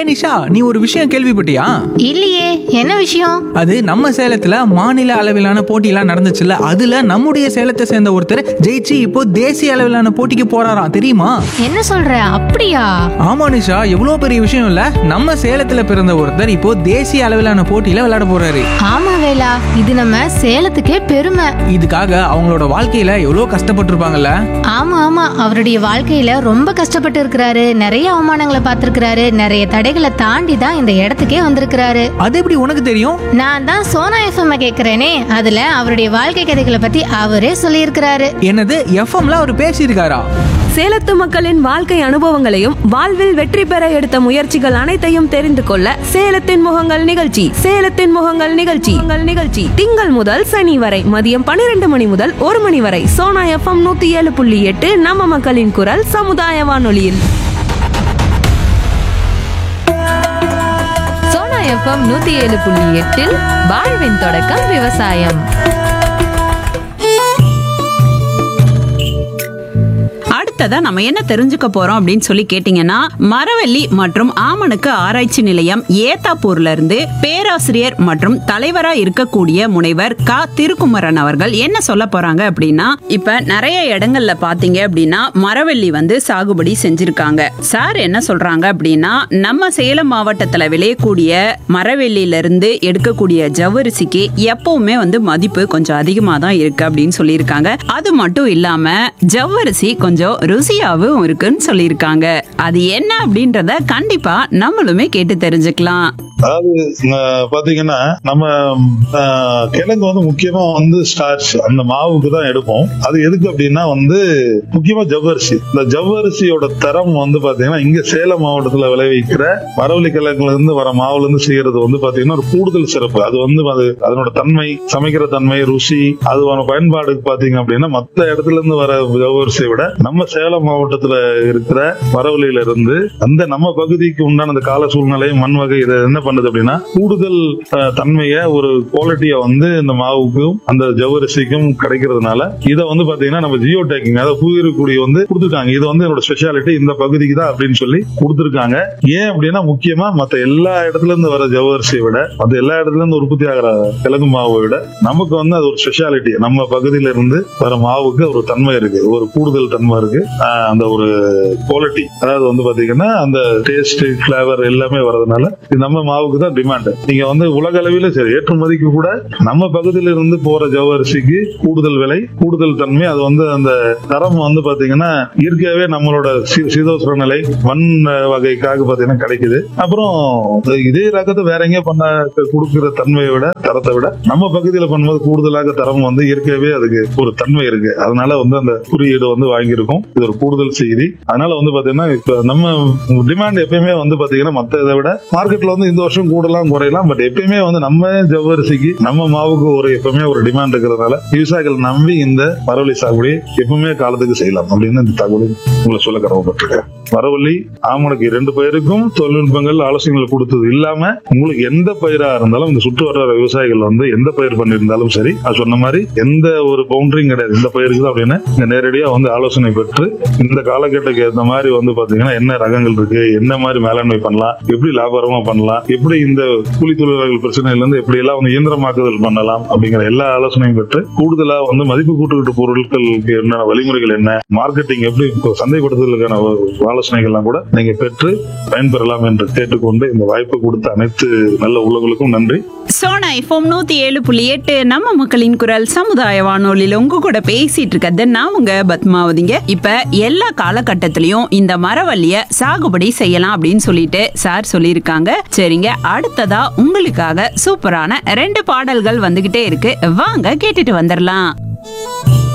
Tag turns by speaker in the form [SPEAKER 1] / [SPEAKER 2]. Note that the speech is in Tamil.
[SPEAKER 1] நிஷா நீ ஒரு விஷயம் கேள்விப்பட்டியா
[SPEAKER 2] இல்லையே என்ன விஷயம்
[SPEAKER 1] அது நம்ம சேலத்துல மாநில அளவிலான போட்டியெல்லாம் நடந்துச்சுல்ல அதுல நம்முடைய சேலத்தை சேர்ந்த ஒருத்தர் ஜெயிச்சு இப்போ தேசிய அளவிலான போட்டிக்கு போறாராம் தெரியுமா
[SPEAKER 2] என்ன சொல்ற அப்படியா
[SPEAKER 1] ஆமா நிஷா எவ்வளவு பெரிய விஷயம் இல்ல நம்ம சேலத்துல பிறந்த ஒருத்தர் இப்போ தேசிய அளவிலான போட்டியில விளையாட போறாரு
[SPEAKER 2] ஆமா வேலா இது நம்ம சேலத்துக்கே பெருமை
[SPEAKER 1] இதுக்காக அவங்களோட வாழ்க்கையில எவ்வளவு கஷ்டப்பட்டிருப்பாங்கல்ல
[SPEAKER 2] ஆமா ஆமா அவருடைய வாழ்க்கையில ரொம்ப கஷ்டப்பட்டு இருக்கிறாரு நிறைய அவமானங்களை பார்த்திருக்கிறாரு நிறைய தடைகளை தாண்டி தான் இந்த இடத்துக்கே வந்திருக்கிறாரு
[SPEAKER 1] அது எப்படி உனக்கு தெரியும்
[SPEAKER 2] நான் தான் சோனா எஃப்எம் கேக்குறேனே அதுல அவருடைய வாழ்க்கை கதைகளை பத்தி அவரே சொல்லியிருக்கிறாரு
[SPEAKER 1] என்னது எஃப்எம்ல அவர் பேசியிருக்காரா
[SPEAKER 3] சேலத்து மக்களின் வாழ்க்கை அனுபவங்களையும் வாழ்வில் வெற்றி பெற எடுத்த முயற்சிகள் அனைத்தையும் தெரிந்து கொள்ள சேலத்தின் முகங்கள் நிகழ்ச்சி சேலத்தின் முகங்கள் நிகழ்ச்சி உங்கள் நிகழ்ச்சி திங்கள் முதல் சனி வரை மதியம் பன்னிரண்டு மணி முதல் ஒரு மணி வரை சோனா எஃப்எம் நூத்தி ஏழு புள்ளி எட்டு நம்ம மக்களின் குரல் சமுதாய வானொலியில்
[SPEAKER 4] சோனா எஃப்எம் நூத்தி ஏழு புள்ளி எட்டில் வாழ்வின் தொடக்கம் விவசாயம்
[SPEAKER 5] அடுத்ததா நம்ம என்ன தெரிஞ்சுக்க போறோம் அப்படின்னு சொல்லி கேட்டீங்கன்னா மரவள்ளி மற்றும் ஆமணுக்கு ஆராய்ச்சி நிலையம் ஏத்தாப்பூர்ல இருந்து பேராசிரியர் மற்றும் தலைவரா இருக்கக்கூடிய முனைவர் க திருக்குமரன் அவர்கள் என்ன சொல்ல போறாங்க அப்படின்னா இப்ப நிறைய இடங்கள்ல பாத்தீங்க அப்படின்னா மரவள்ளி வந்து சாகுபடி செஞ்சிருக்காங்க சார் என்ன சொல்றாங்க அப்படின்னா நம்ம சேலம் மாவட்டத்துல விளையக்கூடிய மரவெள்ளியில இருந்து எடுக்கக்கூடிய ஜவ்வரிசிக்கு எப்பவுமே வந்து மதிப்பு கொஞ்சம் அதிகமா தான் இருக்கு அப்படின்னு சொல்லியிருக்காங்க அது மட்டும் இல்லாம ஜவ்வரிசி கொஞ்சம் ருசியாவும் இருக்குன்னு சொல்லியிருக்காங்க அது என்ன அப்படின்றத கண்டிப்பா நம்மளுமே கேட்டு தெரிஞ்சுக்கலாம்
[SPEAKER 6] அதாவது அஹ், பாத்தீங்கன்னா நம்ம அஹ், கிழங்கு வந்து முக்கியமா வந்து ஸ்டார்ச் அந்த மாவுக்கு தான் எடுப்போம் அது எதுக்கு அப்படின்னா வந்து முக்கியமா ஜவ்வரிசி இந்த ஜவ்வரிசியோட தரம் வந்து பாத்தீங்கன்னா இங்க சேலம் மாவட்டத்துல விளைவிக்கிற மரவள்ளி கிழங்குல இருந்து வர மாவுல இருந்து செய்யறது வந்து பாத்தீங்கன்னா ஒரு கூடுதல் சிறப்பு அது வந்து அது அதனோட தன்மை சமைக்கிற தன்மை ருசி அதுவான பயன்பாடுக்கு பாத்தீங்க அப்படின்னா மத்த இடத்துல இருந்து வர ஜவ்வரிசியை விட நம்ம சேலம் மாவட்டத்துல இருக்கிற மரவள்ளியில இருந்து அந்த நம்ம பகுதிக்கு உண்டான அந்த கால சூழ்நிலை மண் வகை இதை என்ன பண்ணுது அப்படின்னா கூடுதல் அஹ், தன்மையை ஒரு குவாலிட்டியை வந்து இந்த மாவுக்கும் அந்த ஜவ்வரிசிக்கும் கிடைக்கிறதுனால இதை வந்து பாத்தீங்கன்னா நம்ம ஜியோ டேக்கிங் அதாவது புவியிருக்குடி வந்து கொடுத்துருக்காங்க இது வந்து என்னோட ஸ்பெஷாலிட்டி இந்த பகுதிக்கு தான் அப்படின்னு சொல்லி கொடுத்துருக்காங்க ஏன் அப்படின்னா முக்கியமா மத்த எல்லா இடத்துல இருந்து வர ஜவ்வரிசியை விட மத்த எல்லா இடத்துல இருந்து உற்பத்தி ஆகிற கிழங்கு மாவை விட நமக்கு வந்து அது ஒரு ஸ்பெஷாலிட்டி நம்ம பகுதியில இருந்து வர மாவுக்கு ஒரு தன்மை இருக்கு ஒரு கூடுதல் தன்மை இருக்கு ஆஹ் அந்த ஒரு குவாலிட்டி அதாவது வந்து பாத்தீங்கன்னா அந்த டேஸ்ட் ஃபிளேவர் எல்லாமே வரதுனால இது நம்ம மாவுக்கு தான் டிமாண்ட் நீங்க வந்து உலக அளவில சரி ஏற்றுமதிக்கு கூட நம்ம பகுதியில இருந்து போற ஜவ்வரிசிக்கு கூடுதல் விலை கூடுதல் தன்மை அது வந்து அந்த தரம் வந்து பாத்தீங்கன்னா இயற்கையாவே நம்மளோட சீ- சீதோஷ்ண நிலை மண் அஹ், வகைக்காக பாத்தீங்கன்னா கிடைக்குது அப்புறம் இதே ரகத்தை வேற எங்கேயோ பண்ண கொடுக்கிற தன்மையை விட தரத்தை விட நம்ம பகுதியில பண்ணும்போது கூடுதலாக தரம் வந்து இயற்கையாவே அதுக்கு ஒரு தன்மை இருக்கு அதனால வந்து அந்த குறியீடு வந்து வாங்கியிருக்கோம் இது ஒரு கூடுதல் செய்தி அதனால வந்து பாத்தீங்கன்னா இப்ப நம்ம டிமாண்ட் எப்பயுமே வந்து பாத்தீங்கன்னா மத்த இதை விட மார்க்கெட்ல வந்து இந்த வருஷம் கூடலாம் குறையலாம் பட் எப்பயுமே வந்து நம்ம ஜவ்வரிசிக்கு நம்ம மாவுக்கு ஒரு எப்பவுமே ஒரு டிமாண்ட் இருக்கிறதுனால விவசாயிகள் நம்பி இந்த மரவள்ளி சாகுபடி எப்பவுமே காலத்துக்கு செய்யலாம் அப்படின்னு இந்த தகவலை உங்களை சொல்ல கடமைப்பட்டிருக்கேன் மரவள்ளி ஆமணக்கு இரண்டு பயிருக்கும் தொழில்நுட்பங்கள் ஆலோசனைகள் கொடுத்தது இல்லாம உங்களுக்கு எந்த பயிரா இருந்தாலும் இந்த சுற்று வர விவசாயிகள் வந்து எந்த பயிர் பண்ணியிருந்தாலும் சரி அது சொன்ன மாதிரி எந்த ஒரு பவுண்டரியும் கிடையாது இந்த பயிருக்கு தான் அப்படின்னு இங்க நேரடியா வந்து ஆலோசனை பெற்று இந்த காலகட்டத்துக்கு ஏற்ற மாதிரி வந்து பாத்தீங்கன்னா என்ன ரகங்கள் இருக்கு என்ன மாதிரி மேலாண்மை பண்ணலாம் எப்படி லாபகரமா பண்ணலாம் எப்படி இந்த கூலி தொழிலாளர்கள் பிரச்சனையில இருந்து எப்படி எல்லாம் வந்து இயந்திரமாக்குதல் பண்ணலாம் அப்படிங்கிற எல்லா ஆலோசனையும் பெற்று கூடுதலா வந்து மதிப்பு கூட்டுக்கிட்டு பொருட்களுக்கு என்ன வழிமுறைகள் என்ன மார்க்கெட்டிங் எப்படி இப்போ சந்தைப்படுத்துதலுக்கான ஒரு ஆலோசனைகள்லாம் கூட நீங்க பெற்று பயன்பெறலாம் என்று கேட்டுக்கொண்டு இந்த வாய்ப்பு கொடுத்த அனைத்து நல்ல உள்ளவங்களுக்கும் நன்றி
[SPEAKER 5] சோனா எஃப்எம் நூத்தி ஏழு புள்ளி எட்டு நம்ம மக்களின் குரல் சமுதாய வானொலியில உங்க கூட பேசிட்டு இருக்கிறது நான் உங்க பத்மாவதிங்க இப்ப எல்லா காலகட்டத்திலயும் இந்த மரவள்ளிய சாகுபடி செய்யலாம் அப்படின்னு சொல்லிட்டு சார் சொல்லியிருக்காங்க சரிங்க அடுத்ததா உங்களுக்காக சூப்பரான ரெண்டு பாடல்கள் வந்துகிட்டே இருக்கு வாங்க கேட்டுட்டு வந்துடலாம்